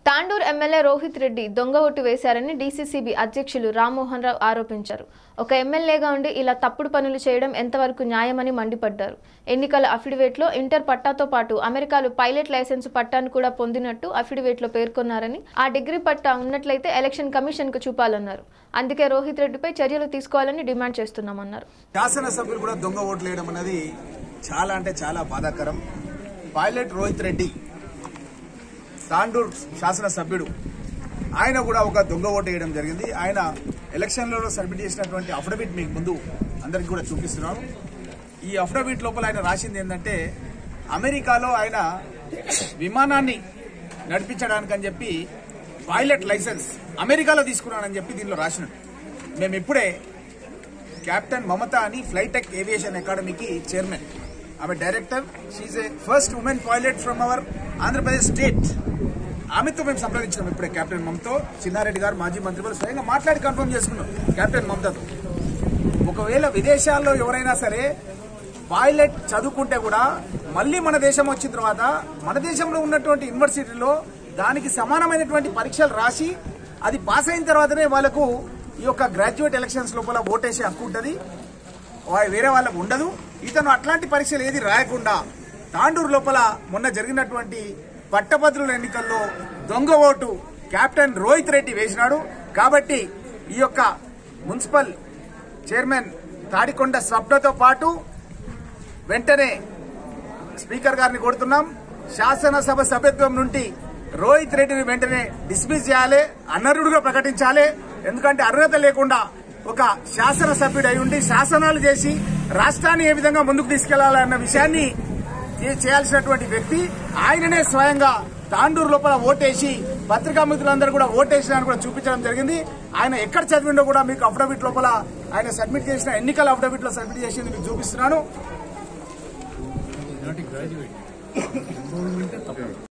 Tandur MLA Rohit Reddy దొంగ vote వేశారని DCCB అధ్యక్షులు రామ్మోహన్ రావు ఆరోపించారు ఒక ఎమ్మెల్యేగా ఉండి ఇలా తప్పుడు పనులు చేయడం ఎంతవరకు న్యాయమని మండిపడ్డారు ఎన్నికల అఫిడవిట్లో ఇంటర్ పట్టాతో పాటు అమెరికాలో పైలట్ లైసెన్స్ పట్టాను కూడా పొందినట్టు అఫిడవిట్లో పేర్కొన్నారని ఆ డిగ్రీ పట్టా ఉన్నట్లయితే ఎలక్షన్ కమిషన్ కు చూపాలన్నారు అందుకే రోహిత్ రెడ్డిపై చర్యలు తీసుకోవాలని డిమాండ్ చేస్తున్నామన్నారు శాసనసభ్యులు కూడా దొంగ ఓట్లు వేయడం అనేది చాలా అంటే చాలా బాధాకరం పైలట్ రోహిత్ రెడ్డి తాండూర్ శాసనసభ్యుడు ఆయన కూడా ఒక దొంగ ఓటు వేయడం జరిగింది ఆయన ఎలక్షన్లలో సబ్మిట్ చేసినటువంటి అఫిడవిట్ మీకు ముందు అందరికి కూడా చూపిస్తున్నాను ఈ అఫిడవిట్ లోపల ఆయన రాసింది ఏంటంటే అమెరికాలో ఆయన విమానాన్ని నడిపించడానికని చెప్పి పైలట్ లైసెన్స్ అమెరికాలో తీసుకున్నానని చెప్పి దీనిలో రాసినట్టు మేము ఇప్పుడే కెప్టెన్ మమత అని ఫ్లైటెక్ ఏవియేషన్ అకాడమీకి చైర్మన్ ఆమె director she a first women pilot from our Andhra Pradesh state ఆమెతో మేము సంప్రదించినాం ఇప్పుడే కెప్టెన్ మమతో చిన్నారెడ్డి గారు మాజీ మంత్రి గారు స్వయంగా మాట్లాడి కన్ఫర్మ్ చేసుకున్నాం కెప్టెన్ మమతతో ఒకవేళ విదేశాల్లో ఎవరైనా సరే పైలట్ చదువుకుంటే కూడా మళ్ళీ మన దేశం వచ్చిన తర్వాత మన దేశంలో ఉన్నటువంటి యూనివర్సిటీలో దానికి సమానమైనటువంటి పరీక్షలు రాసి అది పాస్ అయిన తర్వాతనే వాళ్ళకు ఈ యొక్క గ్రాడ్యుయేట్ ఎలక్షన్స్ లోపల ఓటేసే హక్కు ఉంటుంది వా- వేరే వాళ్ళకు ఉండదు ఇతను అట్లాంటి పరీక్షలు ఏది రాయకుండా తాండూరు లోపల మొన్న జరిగినటువంటి పట్టభద్రుల ఎన్నికల్లో దొంగ ఓటు కెప్టెన్ రోహిత్ రెడ్డి వేసినాడు కాబట్టి ఈ యొక్క మున్సిపల్ చైర్మన్ తాడికొండ స్వప్నతో పాటు వెంటనే స్పీకర్ గారిని కోరుతున్నాం శాసనసభ సభ్యత్వం నుండి రోహిత్ రెడ్డిని వెంటనే డిస్మిస్ చేయాలి అనర్హుడుగా ప్రకటించాలి ఎందుకంటే అర్హత లేకుండా ఒక శాసనసభ్యుడు అయి ఉండి శాసనాలు చేసి రాష్ట్రాన్ని ఏ విధంగా ముందుకు తీసుకెళ్లాలన్న విషయాన్ని చే- చేయాల్సినటువంటి వ్యక్తి ఆయననే స్వయంగా తాండూరు లోపల ఓటేసి పత్రికా మిత్రులందరూ కూడా ఓటేసినారని కూడా చూపించడం జరిగింది ఆయన ఎక్కడ చదివిండో కూడా మీకు అఫిడవిట్ లోపల ఆయన సబ్మిట్ చేసిన ఎన్నికల అఫిడవిట్ లో సబ్మిట్ చేసింది మీకు చూపిస్తున్నాను